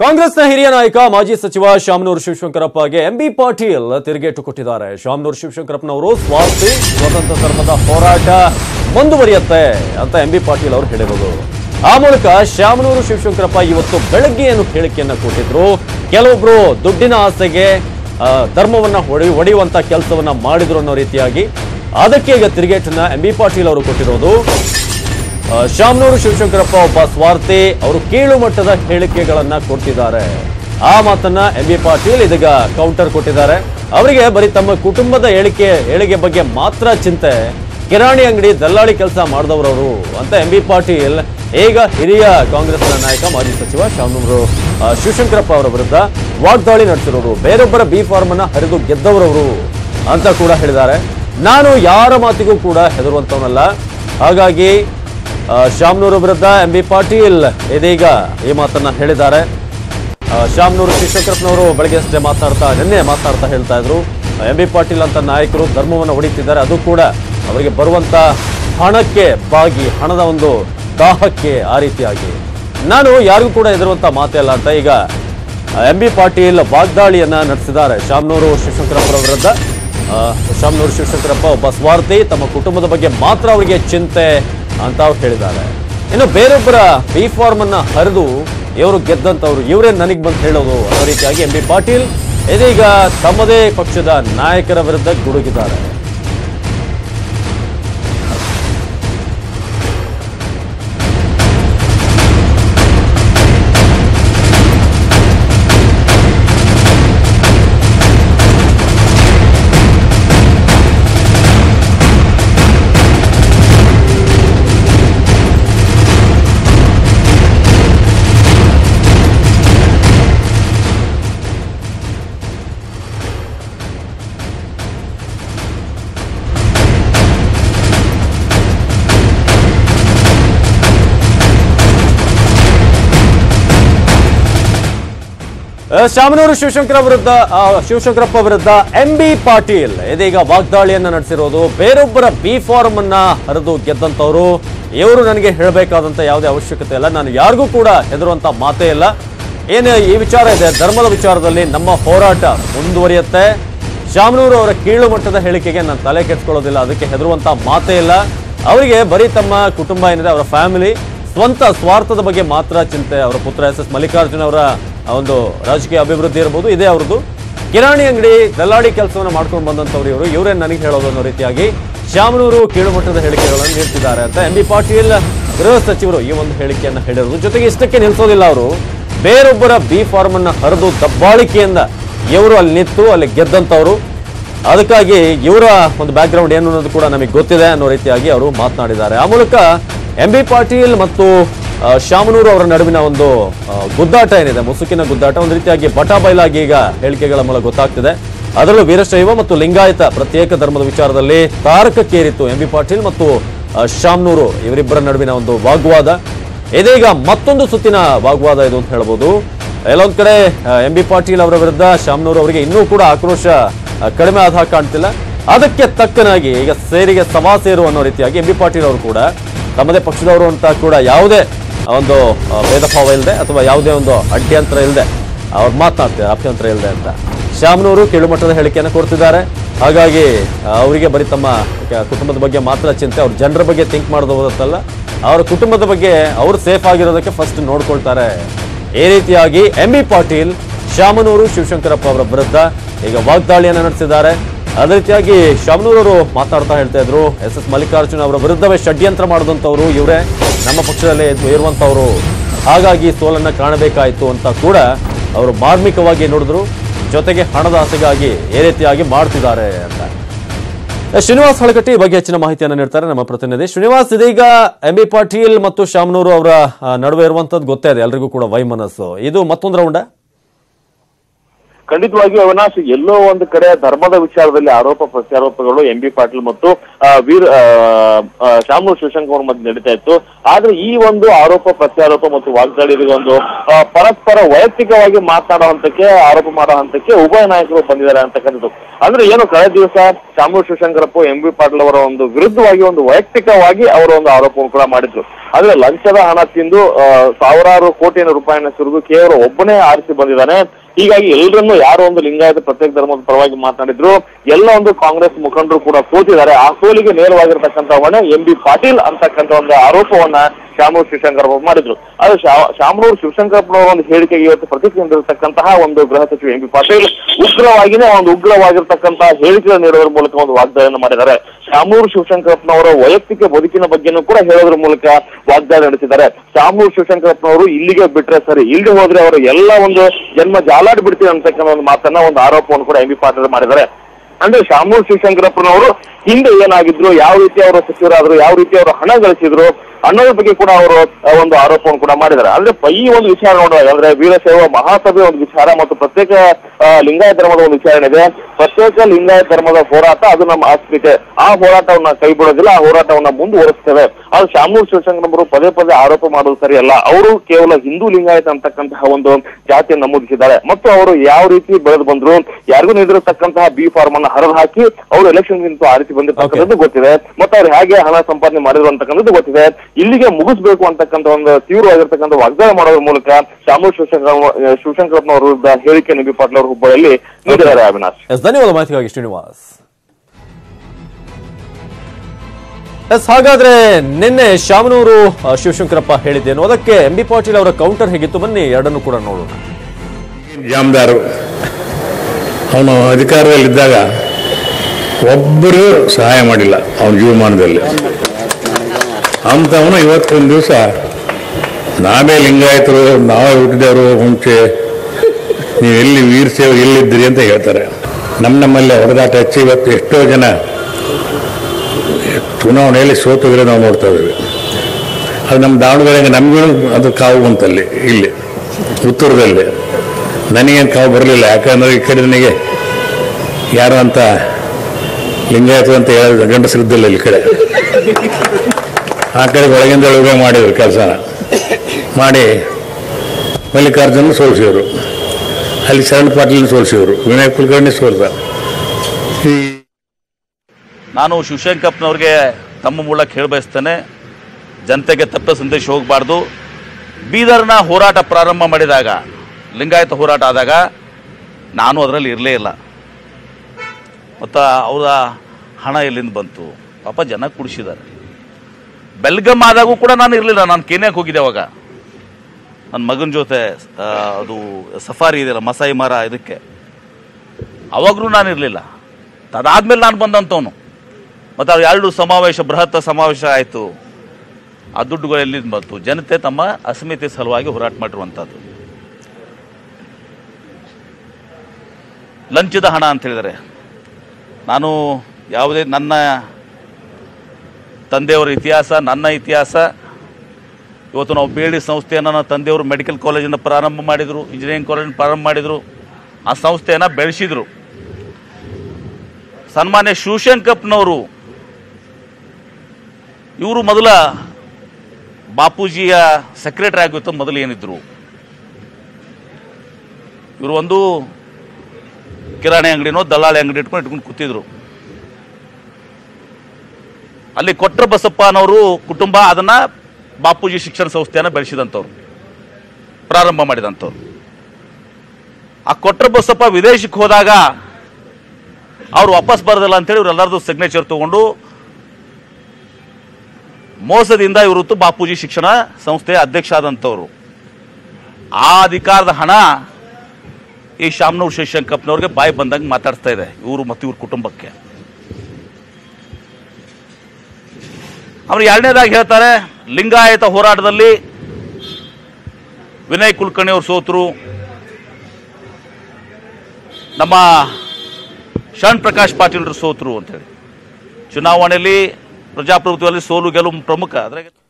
ಕಾಂಗ್ರೆಸ್ನ ಹಿರಿಯ ನಾಯಕ ಮಾಜಿ ಸಚಿವ ಶಾಮನೂರು ಶಿವಶಂಕರಪ್ಪಗೆ ಎಂಬಿ ಪಾಟೀಲ್ ತಿರುಗೇಟು ಕೊಟ್ಟಿದ್ದಾರೆ ಶಾಮನೂರು ಶಿವಶಂಕರಪ್ಪನವರು ಸ್ವಾರ್ಥಿ ಸ್ವತಂತ್ರ ಧರ್ಮದ ಹೋರಾಟ ಮುಂದುವರಿಯುತ್ತೆ ಅಂತ ಎಂಬಿ ಪಾಟೀಲ್ ಅವರು ಹೇಳಿರೋದು ಆ ಮೂಲಕ ಶಾಮನೂರು ಶಿವಶಂಕರಪ್ಪ ಇವತ್ತು ಬೆಳಗ್ಗೆ ಏನು ಹೇಳಿಕೆಯನ್ನ ಕೊಟ್ಟಿದ್ರು ಕೆಲವೊಬ್ರು ದುಡ್ಡಿನ ಆಸೆಗೆ ಆ, ಧರ್ಮವನ್ನ ಹೊಡಿ ಹೊಡೆಯುವಂತ ಕೆಲಸವನ್ನ ಮಾಡಿದ್ರು ಅನ್ನೋ ರೀತಿಯಾಗಿ ಅದಕ್ಕೆ ಈಗ ತಿರುಗೇಟನ್ನ ಎಂಬಿ ಪಾಟೀಲ್ ಅವರು ಕೊಟ್ಟಿರೋದು ಆ, ಶಾಮನೂರು ಶಿವಶಂಕರಪ್ಪ ಒಬ್ಬ ಸ್ವಾರ್ಥಿ ಅವರು ಕೀಳು ಮಟ್ಟದ ಹೇಳಿಕೆಗಳನ್ನ ಕೊಡ್ತಿದ್ದಾರೆ ಆ ಮಾತನ್ನ ಎಂ ಬಿ ಪಾಟೀಲ್ ಇದೀಗ ಕೌಂಟರ್ ಕೊಟ್ಟಿದ್ದಾರೆ ಅವರಿಗೆ ಬರೀ ತಮ್ಮ ಕುಟುಂಬದ ಹೇಳಿಕೆ ಹೇಳಿಕೆ ಬಗ್ಗೆ ಮಾತ್ರ ಚಿಂತೆ ಕಿರಾಣಿ ಅಂಗಡಿ ದಲ್ಲಾಳಿ ಕೆಲಸ ಮಾಡಿದವರವರು ಅಂತ ಎಂ ಬಿ ಪಾಟೀಲ್ ಈಗ ಹಿರಿಯ ಕಾಂಗ್ರೆಸ್ನ ನಾಯಕ ಮಾಜಿ ಸಚಿವ ಶಾಮನೂರು ಆ, ಶಿವಶಂಕರಪ್ಪ ಅವರ ವಿರುದ್ಧ ವಾಗ್ದಾಳಿ ನಡೆಸಿರೋರು ಬೇರೊಬ್ಬರ ಬಿ ಫಾರ್ಮ್ ಅನ್ನ ಹರಿದು ಗೆದ್ದವರವರು ಅಂತ ಕೂಡ ಹೇಳಿದ್ದಾರೆ ನಾನು ಯಾರ ಮಾತಿಗೂ ಕೂಡ ಹೆದರುವಂತವನಲ್ಲ ಹಾಗಾಗಿ ಆ, ಶಾಮನೂರು ವಿರುದ್ಧ ಎಂ ಬಿ ಪಾಟೀಲ್ ಇದೀಗ ಈ ಮಾತನ್ನ ಹೇಳಿದ್ದಾರೆ ಆ, ಶಾಮನೂರು ಶಿವಶಂಕರಪ್ಪನವರು ಬೆಳಗ್ಗೆ ಅಷ್ಟೇ ಮಾತನಾಡ್ತಾ ನಿನ್ನೆ ಮಾತನಾಡ್ತಾ ಹೇಳ್ತಾ ಇದ್ರು ಎಂ ಬಿ ಪಾಟೀಲ್ ಅಂತ ನಾಯಕರು ಧರ್ಮವನ್ನು ಹೊಡಿತಿದ್ದಾರೆ ಅದು ಕೂಡ ಅವರಿಗೆ ಬರುವಂತ ಹಣಕ್ಕೆ ಬಾಗಿ ಹಣದ ಒಂದು ದಾಹಕ್ಕೆ ಆ ರೀತಿಯಾಗಿ ನಾನು ಯಾರಿಗೂ ಕೂಡ ಹೆದರುವಂತ ಮಾತೇ ಅಲ್ಲ ಅಂತ ಈಗ ಎಂ ಬಿ ಪಾಟೀಲ್ ವಾಗ್ದಾಳಿಯನ್ನ ನಡೆಸಿದ್ದಾರೆ ಶಾಮನೂರು ಶಿವಶಂಕರಪ್ಪರ ವಿರುದ್ಧ ಆ, ಶಾಮನೂರು ಶಿವಶಂಕರಪ್ಪ ಒಬ್ಬ ಸ್ವಾರ್ಥಿ ತಮ್ಮ ಕುಟುಂಬದ ಬಗ್ಗೆ ಮಾತ್ರ ಅವರಿಗೆ ಚಿಂತೆ ಅಂತ ಅವ್ರು ಹೇಳಿದ್ದಾರೆ ಇನ್ನು ಬೇರೊಬ್ಬರ ಬಿ ಫಾರ್ಮ್ ಅನ್ನ ಹರಿದು ಇವರು ಗೆದ್ದಂತವ್ರು ಇವರೇ ನನಗೆ ಬಂದು ಹೇಳೋದು ಅನ್ನೋ ರೀತಿಯಾಗಿ ಎಂ ಬಿ ಪಾಟೀಲ್ ಇದೀಗ ತಮ್ಮದೇ ಪಕ್ಷದ ನಾಯಕರ ವಿರುದ್ಧ ಗುಡುಗಿದ್ದಾರೆ ಆ, ಶಾಮನೂರು ಶಿವಶಂಕರ ವಿರುದ್ಧ ಆ, ಶಿವಶಂಕರಪ್ಪ ವಿರುದ್ಧ ಎಂ ಬಿ ಪಾಟೀಲ್ ಇದೀಗ ವಾಗ್ದಾಳಿಯನ್ನ ನಡೆಸಿರೋದು ಬೇರೊಬ್ಬರ ಬಿ ಫಾರ್ಮ್ ಅನ್ನ ಹರಿದು ಗೆದ್ದಂತವ್ರು ಇವರು ನನಗೆ ಹೇಳಬೇಕಾದಂತ ಯಾವುದೇ ಅವಶ್ಯಕತೆ ಇಲ್ಲ ನಾನು ಯಾರಿಗೂ ಕೂಡ ಹೆದರುವಂತ ಮಾತೇ ಇಲ್ಲ ಏನು ಈ ವಿಚಾರ ಇದೆ ಧರ್ಮದ ವಿಚಾರದಲ್ಲಿ ನಮ್ಮ ಹೋರಾಟ ಮುಂದುವರಿಯುತ್ತೆ ಶಾಮನೂರು ಅವರ ಕೀಳು ಮಟ್ಟದ ಹೇಳಿಕೆಗೆ ನಾನು ತಲೆ ಕೆಡ್ಸ್ಕೊಳ್ಳೋದಿಲ್ಲ ಅದಕ್ಕೆ ಹೆದರುವಂತ ಮಾತೇ ಇಲ್ಲ ಅವರಿಗೆ ಬರೀ ತಮ್ಮ ಕುಟುಂಬ ಏನಿದೆ ಅವರ ಫ್ಯಾಮಿಲಿ ಸ್ವಂತ ಸ್ವಾರ್ಥದ ಬಗ್ಗೆ ಮಾತ್ರ ಚಿಂತೆ ಅವರ ಪುತ್ರ ಎಸ್ ಎಸ್ ಮಲ್ಲಿಕಾರ್ಜುನ್ ಅವರ ಆ ಒಂದು ರಾಜಕೀಯ ಅಭಿವೃದ್ಧಿ ಇರ್ಬೋದು ಇದೇ ಅವ್ರದ್ದು ಕಿರಾಣಿ ಅಂಗಡಿ ದಲ್ಲಾಳಿ ಕೆಲಸವನ್ನು ಮಾಡ್ಕೊಂಡು ಬಂದಂತವ್ರು ಇವರು ಇವರೇ ನನಗೆ ಹೇಳೋದು ಅನ್ನೋ ರೀತಿಯಾಗಿ ಶಾಮನೂರು ಕೀಳುಮಟ್ಟದ ಹೇಳಿಕೆಗಳನ್ನು ನೀಡ್ತಿದ್ದಾರೆ ಅಂತ ಎಂ ಬಿ ಪಾಟೀಲ್ ಗೃಹ ಸಚಿವರು ಈ ಒಂದು ಹೇಳಿಕೆಯನ್ನ ಹೇಳಿರೋದು ಜೊತೆಗೆ ಇಷ್ಟಕ್ಕೆ ನಿಲ್ಸೋದಿಲ್ಲ ಅವರು ಬೇರೊಬ್ಬರ ಬಿ ಫಾರ್ಮ್ ಅನ್ನ ಹರಿದು ದಬ್ಬಾಳಿಕೆಯಿಂದ ಇವರು ಅಲ್ಲಿ ನಿಂತು ಅಲ್ಲಿ ಗೆದ್ದಂತವ್ರು ಅದಕ್ಕಾಗಿ ಇವರ ಒಂದು ಬ್ಯಾಕ್ ಗ್ರೌಂಡ್ ಏನು ಅನ್ನೋದು ಕೂಡ ನಮಗೆ ಗೊತ್ತಿದೆ ಅನ್ನೋ ರೀತಿಯಾಗಿ ಅವರು ಮಾತನಾಡಿದ್ದಾರೆ ಆ ಮೂಲಕ ಎಂ ಬಿ ಪಾಟೀಲ್ ಮತ್ತು ಆ, ಶಾಮನೂರು ಅವರ ನಡುವಿನ ಒಂದು ಆ, ಗುದ್ದಾಟ ಏನಿದೆ ಮುಸುಕಿನ ಗುದ್ದಾಟ ಒಂದು ರೀತಿಯಾಗಿ ಬಟ ಬಯಲಾಗಿ ಈಗ ಹೇಳಿಕೆಗಳ ಮೂಲಕ ಗೊತ್ತಾಗ್ತಿದೆ ಅದರಲ್ಲೂ ವೀರಶೈವ ಮತ್ತು ಲಿಂಗಾಯತ ಪ್ರತ್ಯೇಕ ಧರ್ಮದ ವಿಚಾರದಲ್ಲಿ ತಾರಕಕ್ಕೇರಿತ್ತು ಎಂ ಬಿ ಪಾಟೀಲ್ ಮತ್ತು ಆ, ಶಾಮನೂರು ಇವರಿಬ್ಬರ ನಡುವಿನ ಒಂದು ವಾಗ್ವಾದ ಇದೀಗ ಮತ್ತೊಂದು ಸುತ್ತಿನ ವಾಗ್ವಾದ ಇದು ಅಂತ ಹೇಳ್ಬೋದು ಎಲ್ಲೊಂದ್ ಕಡೆ ಎಂ ಬಿ ಪಾಟೀಲ್ ಅವರ ವಿರುದ್ಧ ಶಾಮನೂರು ಅವರಿಗೆ ಇನ್ನೂ ಕೂಡ ಆಕ್ರೋಶ ಆ, ಕಡಿಮೆ ಆದ ಹಾಗೆ ಕಾಣ್ತಿಲ್ಲ ಅದಕ್ಕೆ ತಕ್ಕನಾಗಿ ಈಗ ಸೇರಿಗೆ ಸವಾ ಸೇರು ಅನ್ನೋ ರೀತಿಯಾಗಿ ಎಂ ಬಿ ಪಾಟೀಲ್ ಅವರು ಕೂಡ ತಮ್ಮದೇ ಪಕ್ಷದವರು ಅಂತ ಕೂಡ ಯಾವುದೇ ಒಂದು ಆ, ಭೇದ ಭಾವ ಇಲ್ಲದೆ ಅಥವಾ ಯಾವುದೇ ಒಂದು ಅಡ್ಯಂತರ ಇಲ್ಲದೆ ಅವ್ರು ಮಾತನಾಡ್ತಾರೆ ಅಭ್ಯಂತರ ಇಲ್ಲದೆ ಅಂತ ಶಾಮನೂರು ಕೀಳುಮಟ್ಟದ ಹೇಳಿಕೆಯನ್ನು ಕೊಡ್ತಿದ್ದಾರೆ ಹಾಗಾಗಿ ಆ, ಅವರಿಗೆ ಬರೀ ತಮ್ಮ ಕ- ಕುಟುಂಬದ ಬಗ್ಗೆ ಮಾತ್ರ ಚಿಂತೆ ಅವ್ರ ಜನರ ಬಗ್ಗೆ ಥಿಂಕ್ ಮಾಡೋದಂತಲ್ಲ ಅವರ ಕುಟುಂಬದ ಬಗ್ಗೆ ಅವರು ಸೇಫ್ ಆಗಿರೋದಕ್ಕೆ ಫಸ್ಟ್ ನೋಡ್ಕೊಳ್ತಾರೆ ಈ ರೀತಿಯಾಗಿ ಎಂ ಬಿ ಪಾಟೀಲ್ ಶಾಮನೂರು ಶಿವಶಂಕರಪ್ಪ ಅವರ ವಿರುದ್ಧ ಈಗ ವಾಗ್ದಾಳಿಯನ್ನು ನಡೆಸಿದ್ದಾರೆ ಅದೇ ರೀತಿಯಾಗಿ ಶಾಮನೂರು ಅವರು ಮಾತಾಡ್ತಾ ಹೇಳ್ತಾ ಇದ್ರು ಎಸ್ ಎಸ್ ಮಲ್ಲಿಕಾರ್ಜುನ್ ಅವರ ವಿರುದ್ಧವೇ ಷಡ್ಯಂತ್ರ ಮಾಡಿದಂಥವ್ರು ಇವರೇ ನಮ್ಮ ಪಕ್ಷದಲ್ಲೇ ಇದ್ದು- ಇರುವಂಥವ್ರು ಹಾಗಾಗಿ ಸೋಲನ್ನ ಕಾಣಬೇಕಾಯಿತು ಅಂತ ಕೂಡ ಅವರು ಮಾರ್ಮಿಕವಾಗಿ ನುಡಿದ್ರು ಜೊತೆಗೆ ಹಣದ ಆಸೆಗಾಗಿ ಈ ರೀತಿಯಾಗಿ ಮಾಡ್ತಿದ್ದಾರೆ ಅಂತ ಶ್ರೀನಿವಾಸ್ ಹಳಕಟ್ಟಿ ಈ ಬಗ್ಗೆ ಹೆಚ್ಚಿನ ಮಾಹಿತಿಯನ್ನು ನೀಡ್ತಾರೆ ನಮ್ಮ ಪ್ರತಿನಿಧಿ ಶ್ರೀನಿವಾಸ್ ಇದೀಗ ಎಂ ಬಿ ಪಾಟೀಲ್ ಮತ್ತು ಶಾಮನೂರು ಅವರ ಆ, ನಡುವೆ ಇರುವಂತದ್ದು ಗೊತ್ತೇ ಇದೆ ಎಲ್ರಿಗೂ ಕೂಡ ವೈಮನಸ್ಸು ಇದು ಮತ್ತೊಂದು ರೌಂಡ ಖಂಡಿತವಾಗಿಯೂ ಅವಿನಾಶ್ ಎಲ್ಲೋ ಒಂದು ಕಡೆ ಧರ್ಮದ ವಿಚಾರದಲ್ಲಿ ಆರೋಪ ಪ್ರತ್ಯಾರೋಪಗಳು ಎಂ ಬಿ ಪಾಟೀಲ್ ಮತ್ತು ಆ, ವೀರ್ ಆ, ಆ, ಶಾಮನೂರ್ ಶಿವಶಂಕರ್ ಅವ್ರ ಮಧ್ಯೆ ನಡೀತಾ ಇತ್ತು ಆದ್ರೆ ಈ ಒಂದು ಆರೋಪ ಪ್ರತ್ಯಾರೋಪ ಮತ್ತು ವಾಗ್ದಾಳಿಗೆ ಒಂದು ಆ, ಪರಸ್ಪರ ವೈಯಕ್ತಿಕವಾಗಿ ಮಾತನಾಡೋ ಹಂತಕ್ಕೆ ಆರೋಪ ಮಾಡೋ ಹಂತಕ್ಕೆ ಉಭಯ ನಾಯಕರು ಬಂದಿದ್ದಾರೆ ಅಂತಕ್ಕಂಥದ್ದು ಅಂದ್ರೆ ಏನು ಕಳೆದ ದಿವಸ ಶಾಮನೂರ್ ಶಿವಶಂಕರಪ್ಪ ಎಂ ಬಿ ಪಾಟೀಲ್ ಅವರ ಒಂದು ವಿರುದ್ಧವಾಗಿ ಒಂದು ವೈಯಕ್ತಿಕವಾಗಿ ಅವರ ಒಂದು ಆರೋಪವನ್ನು ಕೂಡ ಮಾಡಿದ್ರು ಆದ್ರೆ ಲಂಚದ ಹಣ ತಿಂದು ಆ, ಸಾವಿರಾರು ಕೋಟಿ ರೂಪಾಯಿನ ಸುರಿದು ಕೇವಲ ಒಬ್ಬನೇ ಆರಿಸಿ ಬಂದಿದ್ದಾನೆ ಹೀಗಾಗಿ ಎಲ್ಲರನ್ನೂ ಯಾರೋ ಒಂದು ಲಿಂಗಾಯತ ಪ್ರತ್ಯೇಕ ಧರ್ಮದ ಪರವಾಗಿ ಮಾತನಾಡಿದ್ರು ಎಲ್ಲ ಒಂದು ಕಾಂಗ್ರೆಸ್ ಮುಖಂಡರು ಕೂಡ ಸೋತಿದ್ದಾರೆ ಆ ಸೋಲಿಗೆ ನೇರವಾಗಿರ್ತಕ್ಕಂಥ ಹೊಣೆ ಎಂ ಬಿ ಪಾಟೀಲ್ ಅಂತಕ್ಕಂಥ ಒಂದು ಆರೋಪವನ್ನ ಶಾಮನೂರ್ ಶಿವಶಂಕರಪ್ಪ ಮಾಡಿದ್ರು ಆದ್ರೆ ಶಾ- ಶಾಮನೂರ್ ಶಿವಶಂಕರಪ್ಪನವರ ಒಂದು ಹೇಳಿಕೆಗೆ ಇವತ್ತು ಪ್ರತಿಕ್ರಿಯಿಸಿರ್ತಕ್ಕಂತಹ ಒಂದು ಗೃಹ ಸಚಿವ ಎಂ ಬಿ ಪಾಟೀಲ್ ಉಗ್ರವಾಗಿನೇ ಒಂದು ಉಗ್ರವಾಗಿರ್ತಕ್ಕಂತಹ ಹೇಳಿಕೆ ನೀಡೋದ್ರ ಮೂಲಕ ಒಂದು ವಾಗ್ದಾಳಿಯನ್ನು ಮಾಡಿದ್ದಾರೆ ಶಾಮನೂರ್ ಶಿವಶಂಕರಪ್ಪನವರ ವೈಯಕ್ತಿಕ ಬದುಕಿನ ಬಗ್ಗೆನೂ ಕೂಡ ಹೇಳೋದ್ರ ಮೂಲಕ ವಾಗ್ದಾಳಿ ನಡೆಸಿದ್ದಾರೆ ಶಾಮನೂರ್ ಶಿವಶಂಕರಪ್ಪನವರು ಇಲ್ಲಿಗೆ ಬಿಟ್ರೆ ಸರಿ ಇಲ್ಲಿಗೆ ಹೋದ್ರೆ ಅವರು ಎಲ್ಲ ಒಂದು ಜನ್ಮ ಜಾಲಾಡಿ ಬಿಡ್ತೀವಿ ಅಂತಕ್ಕಂಥ ಒಂದು ಮಾತನ್ನ ಒಂದು ಆರೋಪವನ್ನು ಕೂಡ ಎಂ ಬಿ ಪಾಟೀಲ್ ಮಾಡಿದ್ದಾರೆ ಅಂದ್ರೆ ಶಾಮನೂರ್ ಶಿವಶಂಕರಪ್ಪನವರು ಹಿಂದೆ ಏನಾಗಿದ್ರು ಯಾವ ರೀತಿ ಅವರು ಸಚಿವರಾದ್ರು ಯಾವ ರೀತಿ ಅವರು ಹಣ ಗಳಿಸಿದ್ರು ಅನ್ನೋದ್ರ ಬಗ್ಗೆ ಕೂಡ ಅವರು ಆ, ಒಂದು ಆರೋಪವನ್ನು ಕೂಡ ಮಾಡಿದ್ದಾರೆ ಅಂದ್ರೆ ಪ- ಈ ಒಂದು ವಿಚಾರ ನೋಡುವಾಗ ಅಂದ್ರೆ ವೀರಶೈವ ಮಹಾಸಭೆ ಒಂದು ವಿಚಾರ ಮತ್ತು ಪ್ರತ್ಯೇಕ ಆ, ಲಿಂಗಾಯತ ಧರ್ಮದ ಒಂದು ವಿಚಾರ ಏನಿದೆ ಪ್ರತ್ಯೇಕ ಲಿಂಗಾಯತ ಧರ್ಮದ ಹೋರಾಟ ಅದು ನಮ್ಮ ಅಸ್ಮಿತೆ ಆ ಹೋರಾಟವನ್ನ ಕೈ ಬಿಡೋದಿಲ್ಲ ಆ ಹೋರಾಟವನ್ನ ಮುಂದುವರಿಸ್ತೇವೆ ಅದು ಶಾಮನೂರ್ ಶಿವಶಂಕರವರು ಪದೇ ಪದೇ ಆರೋಪ ಮಾಡೋದು ಸರಿಯಲ್ಲ ಅವರು ಕೇವಲ ಹಿಂದೂ ಲಿಂಗಾಯತ ಅಂತಕ್ಕಂತಹ ಒಂದು ಜಾತಿಯನ್ನು ನಮೂದಿಸಿದ್ದಾರೆ ಮತ್ತು ಅವರು ಯಾವ ರೀತಿ ಬೆಳೆದು ಬಂದ್ರು ಯಾರಿಗೂ ನೀಡಿರತಕ್ಕಂತಹ ಬಿ ಫಾರ್ಮ್ ಅನ್ನ ಹರಿದು ಹಾಕಿ ಅವರು ಎಲೆಕ್ಷನ್ ನಿಂತು ಆರಿಸಿ ಬಂದಿರ್ತಕ್ಕಂಥದ್ದು ಗೊತ್ತಿದೆ ಮತ್ತು ಅವ್ರು ಹೇಗೆ ಹಣ ಸಂಪಾದನೆ ಮಾಡಿದ್ರು ಅಂತಕ್ಕಂಥದ್ದು ಗೊತ್ತಿದೆ ಇಲ್ಲಿಗೆ ಮುಗಿಸ್ಬೇಕು ಅಂತಕ್ಕಂಥ ಒಂದು ತೀವ್ರವಾಗಿರ್ತಕ್ಕಂಥ ವಾಗ್ದಾಳಿ ಮಾಡೋದ್ರ ಮೂಲಕ ಶಾಮೂರ್ ಶಿವಶಂಕರ ಶಿವಶಂಕರಪ್ಪನವರ ವಿರುದ್ಧ ಹೇಳಿಕೆ ನಿಬಿ ಪಾಟೀಲ್ ಅವರು ಹುಬ್ಬಳ್ಳಿಯಲ್ಲಿ ನೀಡಿದ್ದಾರೆ ಅವಿನಾಶ್ ಎಸ್ ಧನ್ಯವಾದ ಮಾಹಿತಿಗಾಗಿ ಶ್ರೀನಿವಾಸ್ ಎಸ್ ಹಾಗಾದ್ರೆ ನಿನ್ನೆ ಶಾಮನೂರು ಆ, ಶಿವಶಂಕರಪ್ಪ ಹೇಳಿದ್ದೇನು ಅದಕ್ಕೆ ಎಂ ಬಿ ಪಾಟೀಲ್ ಅವರ ಕೌಂಟರ್ ಹೇಗಿತ್ತು ಬನ್ನಿ ಎರಡನ್ನು ಕೂಡ ನೋಡೋಣ ಜಾಮದಾರು ಅವನು ಅಧಿಕಾರದಲ್ಲಿದ್ದಾಗ ಒಬ್ಬರು ಸಹಾಯ ಮಾಡಿಲ್ಲ ಅವನ ಜೀವಮಾನದಲ್ಲಿ ಅಂಥವನು ಇವತ್ತೊಂದು ದಿವಸ ನಾವೇ ಲಿಂಗಾಯತರು ನಾವೇ ಹುಟ್ಟಿದವರು ಮುಂಚೆ ನೀವು ಎಲ್ಲಿ ವೀರ ಸೇವೆ ಎಲ್ಲಿದ್ದೀರಿ ಅಂತ ಹೇಳ್ತಾರೆ ನಮ್ಮ ನಮ್ಮಲ್ಲೇ ಹೊಡೆದಾಟ ಹೆಚ್ಚು ಇವತ್ತು ಎಷ್ಟೋ ಜನ ಚುನಾವಣೆಯಲ್ಲಿ ಸೋತಿದ್ರೆ ನಾವು ನೋಡ್ತಾ ಇದ್ದೀವಿ ಅದು ನಮ್ಮ ದಾವಣಗೆರೆಗೆ ನಮಗೂ ಅದು ಕಾವು ಬಂತಲ್ಲಿ ಇಲ್ಲಿ ಉತ್ತರದಲ್ಲಿ ನನಗೇನು ಕಾವು ಬರಲಿಲ್ಲ ಯಾಕಂದ್ರೆ ಈ ಕಡೆ ನನಗೆ ಯಾರು ಅಂತ ಲಿಂಗಾಯತ ಅಂತ ಹೇಳಿದ ಗಂಡಸರಿದ್ದಿಲ್ಲ ಈ ಕಡೆ ಆ ಕಡೆ ಒಳಗಿಂದ ಒಳಗೆ ಮಾಡಿದ್ರು ಕೆಲಸನ ಮಾಡಿ ಮಲ್ಲಿಕಾರ್ಜುನ ಸೋಲಿಸಿದ್ರು ಅಲ್ಲಿ ಶರಣ್ ಪಾಟೀಲ್ನ ಸೋಲಿಸಿದ್ರು ವಿನಯ್ ಕುಲಕರ್ಣಿ ಸೋಲ್ದ ಈ ನಾನು ಶಿವಶಂಕಪ್ಪನವ್ರಿಗೆ ತಮ್ಮ ಮೂಲಕ ಹೇಳ ಬಯಸ್ತೇನೆ ಜನತೆಗೆ ತಪ್ಪ ಸಂದೇಶ ಹೋಗಬಾರ್ದು ಬೀದರ್ನ ಹೋರಾಟ ಪ್ರಾರಂಭ ಮಾಡಿದಾಗ ಲಿಂಗಾಯತ ಹೋರಾಟ ಆದಾಗ ನಾನು ಅದರಲ್ಲಿ ಇರಲೇ ಇಲ್ಲ ಮತ್ತು ಅವರ ಹಣ ಎಲ್ಲಿಂದ ಬಂತು ಪಾಪ ಜನ ಕುಡಿಸಿದ್ದಾರೆ ಬೆಲ್ಗಮ್ ಆದಾಗೂ ಕೂಡ ನಾನು ಇರಲಿಲ್ಲ ನಾನು ಕೇನ್ಯಾಕ್ಕೆ ಹೋಗಿದ್ದೆ ಅವಾಗ ನನ್ನ ಮಗನ ಜೊತೆ ಆ, ಅದು ಸಫಾರಿ ಇದೆಯಲ್ಲ ಮಸಾಯಿ ಮರ ಇದಕ್ಕೆ ಅವಾಗಲೂ ನಾನು ಇರಲಿಲ್ಲ ಅದಾದ್ಮೇಲೆ ನಾನು ಬಂದಂಥವನು ಮತ್ತು ಅವ್ರು ಎರಡು ಸಮಾವೇಶ ಬೃಹತ್ ಸಮಾವೇಶ ಆಯಿತು ಆ ದುಡ್ಡುಗಳು ಎಲ್ಲಿಂದ ಬಂತು ಜನತೆ ತಮ್ಮ ಅಸ್ಮಿತೆ ಸಲುವಾಗಿ ಹೋರಾಟ ಮಾಡಿರುವಂಥದ್ದು ಲಂಚದ ಹಣ ಅಂತ ಹೇಳಿದರೆ ನಾನು ಯಾವುದೇ ನನ್ನ ತಂದೆಯವರ ಇತಿಹಾಸ ನನ್ನ ಇತಿಹಾಸ ಇವತ್ತು ನಾವು ಬೇಡಿ ಸಂಸ್ಥೆಯನ್ನು ನನ್ನ ತಂದೆಯವರು ಮೆಡಿಕಲ್ ಕಾಲೇಜನ್ನು ಪ್ರಾರಂಭ ಮಾಡಿದರು ಇಂಜಿನಿಯರಿಂಗ್ ಕಾಲೇಜನ್ನು ಪ್ರಾರಂಭ ಮಾಡಿದರು ಆ ಸಂಸ್ಥೆಯನ್ನು ಬೆಳೆಸಿದರು ಸನ್ಮಾನ್ಯ ಶಿವಶಂಕಪ್ಪನವರು ಇವರು ಮೊದಲ ಬಾಪೂಜಿಯ ಸೆಕ್ರೆಟರಿ ಆಗಿತ್ತು ಮೊದಲು ಏನಿದ್ರು ಇವರು ಒಂದು ಕಿರಾಣಿ ಅಂಗಡಿನೋ ದಲ್ಲಾಳಿ ಅಂಗಡಿ ಇಟ್ಕೊಂಡು ಇಟ್ಕೊಂಡು ಕೂತಿದ್ರು ಅಲ್ಲಿ ಕೊಟ್ರ ಬಸಪ್ಪನವರು ಕುಟುಂಬ ಅದನ್ನ ಬಾಪೂಜಿ ಶಿಕ್ಷಣ ಸಂಸ್ಥೆಯನ್ನು ಬೆಳೆಸಿದಂಥವ್ರು ಪ್ರಾರಂಭ ಮಾಡಿದಂಥವ್ರು ಆ ಕೊಟ್ರ ಬಸಪ್ಪ ವಿದೇಶಕ್ಕೆ ಹೋದಾಗ ಅವ್ರು ವಾಪಸ್ ಬರೋದಿಲ್ಲ ಅಂತೇಳಿ ಇವರೆಲ್ಲರದು ಸಿಗ್ನೇಚರ್ ತಗೊಂಡು ಮೋಸದಿಂದ ಇವರು ಬಾಪೂಜಿ ಶಿಕ್ಷಣ ಸಂಸ್ಥೆಯ ಅಧ್ಯಕ್ಷ ಆದಂಥವ್ರು ಆ ಅಧಿಕಾರದ ಹಣ ಈ ಶಾಮನೂರ್ ಶಿವಶಂಕಪ್ಪನವ್ರಿಗೆ ಬಾಯಿ ಬಂದಂಗೆ ಮಾತಾಡ್ತಾ ಇದೆ ಇವರು ಮತ್ತು ಇವ್ರ ಕುಟುಂಬಕ್ಕೆ ಅವ್ರು ಎರಡನೇದಾಗಿ ಹೇಳ್ತಾರೆ ಲಿಂಗಾಯತ ಹೋರಾಟದಲ್ಲಿ ವಿನಯ್ ಕುಲಕರ್ಣಿ ಅವರು ಸೋತರು ನಮ್ಮ ಶರಣ್ ಪ್ರಕಾಶ್ ಪಾಟೀಲ್ರು ಸೋತರು ಅಂತೇಳಿ ಚುನಾವಣೆಯಲ್ಲಿ ಪ್ರಜಾಪ್ರಭುತ್ವದಲ್ಲಿ ಸೋಲು ಗೆಲುವು ಪ್ರಮುಖ ಅದ್ರಾಗ